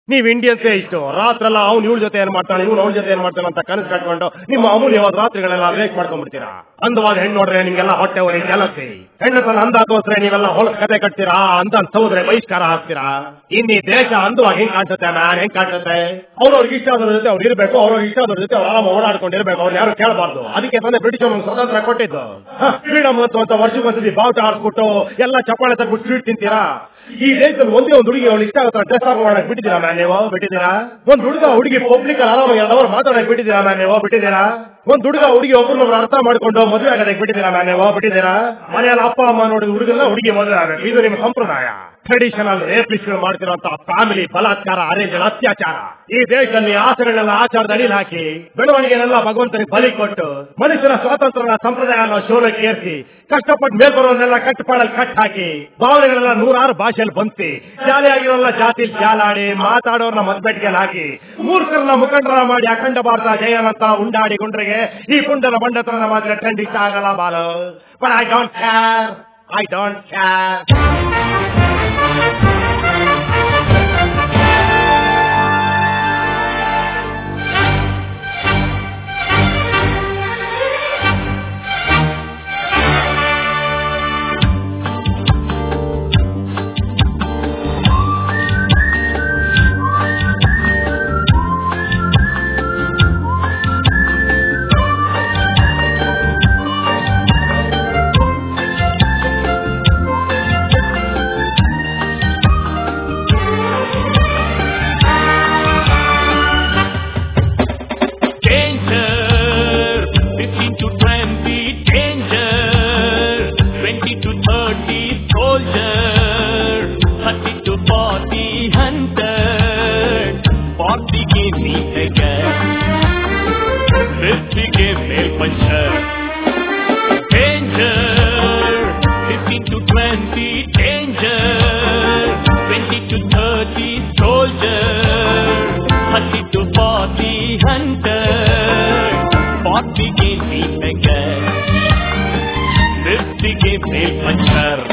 ನೀವ್ ಇಂಡಿಯನ್ಸೇ ಇಷ್ಟು ರಾತ್ರೆಲ್ಲ ಅವ್ನು ಇವಳ ಜೊತೆ ಏನ್ ಮಾಡ್ತಾನೆ ಇವ್ನು ಅವಳ ಜೊತೆ ಏನ್ ಮಾಡ್ತಾನೆ ಅಂತ ಕನಸು ಕಟ್ಕೊಂಡು ನಿಮ್ಮ ಅಮೂಲ್ಯವಾದ ರಾತ್ರಿಗಳೆಲ್ಲ ವೇಸ್ಟ್ ಮಾಡ್ಕೊಂಡ್ಬಿಡ್ತೀರಾ ಅಂದವಾದ ಹೆಣ್ಣು ನೋಡ್ರೆ ನಿಮ್ಗೆಲ್ಲ ಹೊಟ್ಟೆ ಹೊರೆ ಕೆಲಸಿ ಹೆಣ್ಣು ತನ್ನ ಅಂದ ತೋರ್ಸ್ರೆ ನೀವೆಲ್ಲ ಹೊಲ ಕತೆ ಕಟ್ತೀರಾ ಅಂತ ಸೌದ್ರೆ ಬಹಿಷ್ಕಾರ ಹಾಕ್ತೀರಾ ಇನ್ನು ಈ ದೇಶ ಅಂದವಾಗಿ ಹೆಂಗ್ ಕಾಣ್ಸುತ್ತೆ ಮ್ಯಾನ್ ಹೆಂಗ್ ಕಾಣ್ಸುತ್ತೆ ಅವ್ರವ್ರಿಗೆ ಇಷ್ಟ ಆದ್ರ ಜೊತೆ ಅವ್ರು ಇರ್ಬೇಕು ಅವ್ರವ್ರಿಗೆ ಇಷ್ಟ ಆದ್ರ ಜೊತೆ ಅವ್ರು ಆರಾಮ ಓಡಾಡ್ಕೊಂಡಿರ್ಬೇಕು ಅವ್ರು ಯಾರು ಕೇಳಬಾರ್ದು ಅದಕ್ಕೆ ತಾನೇ ಬ್ರಿಟಿಷ್ ಅವ್ರಿಗೆ ಸ್ವತಂತ್ರ ಕೊಟ್ಟಿದ್ದು ಫ್ರೀಡಮ್ ಮತ್ತು ಅಂತ ವರ್ಷಕ್ಕೊಂದ್ಸತಿ ಬಾವುಟ ಹಾರಿಸ್ಬಿಟ್ಟು ಎಲ್ಲ ಚಪ್ಪಾಳೆ ತಗ್ಬಿಟ್ಟು ಸ್ವೀಟ್ ತಿಂತೀರಾ ಈ ದೇಶದಲ್ಲಿ ಒಂದೇ ಒಂದು ಹುಡುಗಿ ಅವ್ಳು ಇಷ್ಟ ಆಗುತ್ತೆ ಡ್ರೆಸ್ ಆಫ್ ಮಾಡಕ್ ಬಿಟ್ಟಿದ್ದೀರಾ ಮ್ಯಾನ್ ನೀವು ಬಿಟ್ಟಿದ್ದೀರಾ ಒಂದ್ ಹುಡುಗ ಹುಡುಗಿ ಪಬ್ಲಿಕ್ ಆರಾಮಾಗಿ ಎರಡು ಅವರ್ ಮಾತಾಡಕ್ ಬಿಟ್ಟಿದ್ದೀರಾ ಮ್ಯಾನ್ ನೀವು ಬಿಟ್ಟಿದ್ದೀರಾ ಒಂದ್ ಹುಡುಗ ಹುಡುಗಿ ಒಬ್ಬರನ್ನೊಬ್ರು ಅರ್ಥ ಮಾಡ್ಕೊಂಡು ಮದುವೆ ಆಗೋದಕ್ಕೆ ಬಿಟ್ಟಿದ್ದೀರಾ ಮ್ಯಾನ್ ನೀವು ಬಿಟ್ಟಿದ್ದೀರಾ ಮನೆಯಲ್ಲಿ ಅಪ್ಪ ಅಮ್ಮ ನೋಡಿ ಹುಡುಗಲ್ಲ ಹುಡುಗಿ ಮದುವೆ ಆಗಬೇಕು ಇದು ನಿಮ್ಮ ಸಂಪ್ರದಾಯ ಟ್ರೆಡಿಷನಲ್ ರೇಪಿಸ್ಟ್ಗಳು ಮಾಡ್ತಿರುವಂತ ಫ್ಯಾಮಿಲಿ ಬಲಾತ್ಕಾರ ಅರೇಂಜ್ ಅತ್ಯಾಚಾರ ಈ ದೇಶದಲ್ಲಿ ಆಸೆಗಳನ್ನೆಲ್ಲ ಆಚಾರದ ಅಡಿಲ್ ಹಾಕಿ ಬೆಳವಣಿಗೆನೆಲ್ಲ ಭಗವಂತನಿಗೆ ಬಲಿ ಕೊಟ್ಟು ಮನುಷ್ಯನ ಸ್ವಾತಂತ್ರ್ಯ ಸಂಪ್ರದಾಯ ಶೋಲಕ್ಕೆ ಏರಿಸಿ ಕಷ್ಟಪಟ್ಟು ಮೇಲ್ಬರೋನೆಲ್ಲ ಕಟ್ಟಪಾಡಲ್ಲಿ ಕಟ್ ಹಾಕಿ ಭಾವನೆಗಳೆಲ್ಲ ನೂರಾರು ಭಾಷೆಯಲ್ಲಿ ಬಂತಿ ಜಾಲಿಯಾಗಿರೋಲ್ಲ ಜಾತಿ ಜಾಲಾಡಿ ಮಾತಾಡೋರ್ನ ಮದ್ಬೆಟ್ಗೆ ಹಾಕಿ ಮೂರ್ಖರನ್ನ ಮುಖಂಡರ ಮಾಡಿ ಅಖಂಡ ಭಾರತ ಜಯನಂತ ಉಂಡಾಡಿ ಗುಂಡ್ರಿಗೆ ಈ ಪುಂಡನ ಬಂಡತನ ಮಾತ್ರ ಟ್ರೆಂಡ್ ಇಷ್ಟ ಆಗಲ್ಲ Balu but I don't care I don't care Danger, 15 to 20, danger, 20 to 30, soldier, 30 to 40, hunter, 40 give me a gun, 50 give me puncher. Danger, 15 to 20, danger, 20 to 30, soldier, 30 to 40, hunter, 40 give me a gun, 50 give me puncher.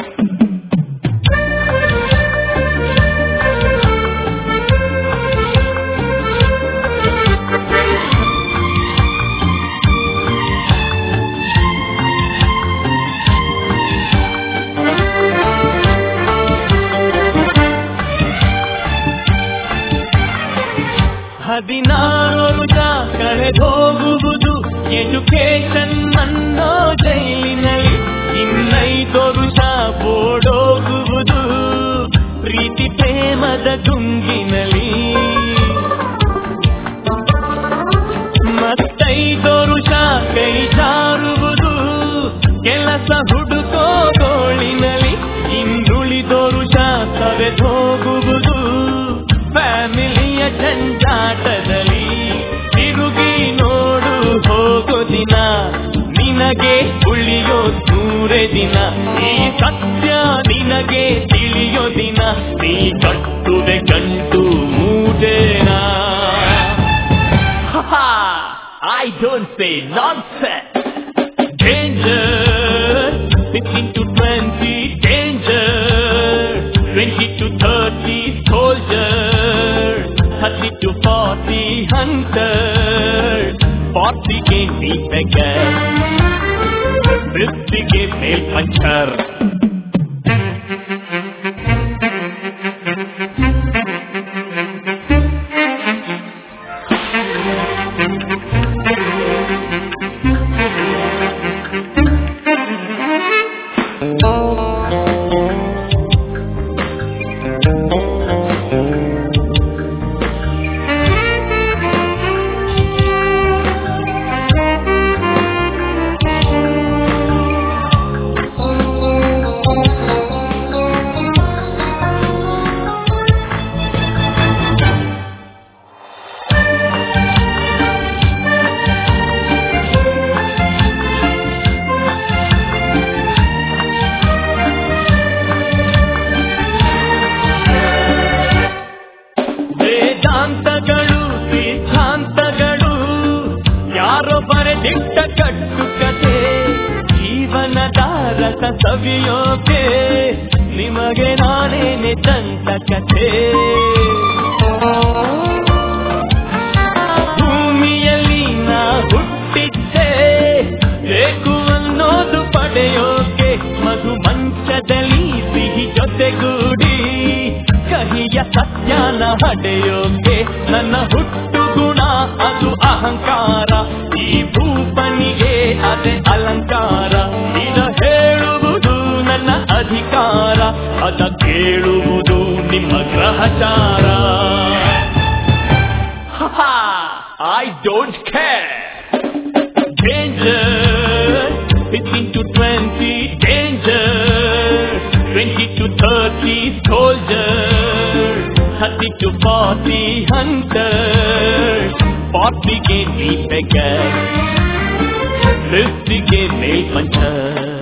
ಹದಿನಾರು ವರ್ಷ ಕಳೆದೋಗುವುದು education ಅನ್ನೋ ಜೈಲಿನಲ್ಲಿ ಇನ್ನೈದು ವರ್ಷ ಓಡೋಗುವುದು ಪ್ರೀತಿ ಪ್ರೇಮದ ಗುಂಗಿನಲ್ಲಿ ಮತ್ತೈದು ವರ್ಷ ಕೈ ಜಾರುವುದು ಕೆಲಸ ಹುಡುಕೋ ಗೋಳಿನಲ್ಲಿ ಇನ್ನುಳಿದೋ ವರ್ಷ ಸವೆದೋಗುವುದು ಫ್ಯಾಮಿಲಿಯ ಜಂಜಾಟದಲ್ಲಿ ತಿರುಗಿ ನೋಡು ಹೋಗೋ ದಿನ ನಿನಗೆ ಉಳಿಯೋ ನೂರೇ ದಿನ ಈ ಸತ್ಯ ನಿನಗೆ ತಿಳಿಯೋ ದಿನ ನೀ ಕಟ್ಟುವೆ ಗಂಟು ಮೂಟೇನಾ I don't say nonsense. Danger, 15 to 20, danger, 20 to 30, soldier, 30 to 40, hunter, 40 gave me beggar, 50 gave me puncher. ವೇದಾಂತಗಳು ಸಿದ್ಧಾಂತಗಳು ಯಾರೋ ಬರೆದಿಟ್ಟ ಕಟ್ಟುಕತೆ ಜೀವನದ ರಸ ಸವಿಯೋಕೆ ನಿಮಗೆ ನಾನೇನೆ ದಂತ ಕಥೆ ಪ್ರೀತಿಯ ಸತ್ಯನ ಹಡೆಯೋಕೆ ನನ್ನ ಹುಟ್ಟು ಗುಣ ಅದು ಅಹಂಕಾರ ಈ ಭೂಪನಿಗೆ ಅದೇ ಅಲಂಕಾರ ಇದ ಹೇಳುವುದು ನನ್ನ ಅಧಿಕಾರ ಅದ ಕೇಳುವುದು ನಿಮ್ಮ ಗ್ರಹಚಾರ I don't care danger. Fifteen to twenty, danger. Twenty to thirty, soldier. Thirty to forty, hunter. Forty ಗೆ ನೀ beggar. Fifty ಗೆ nail puncher.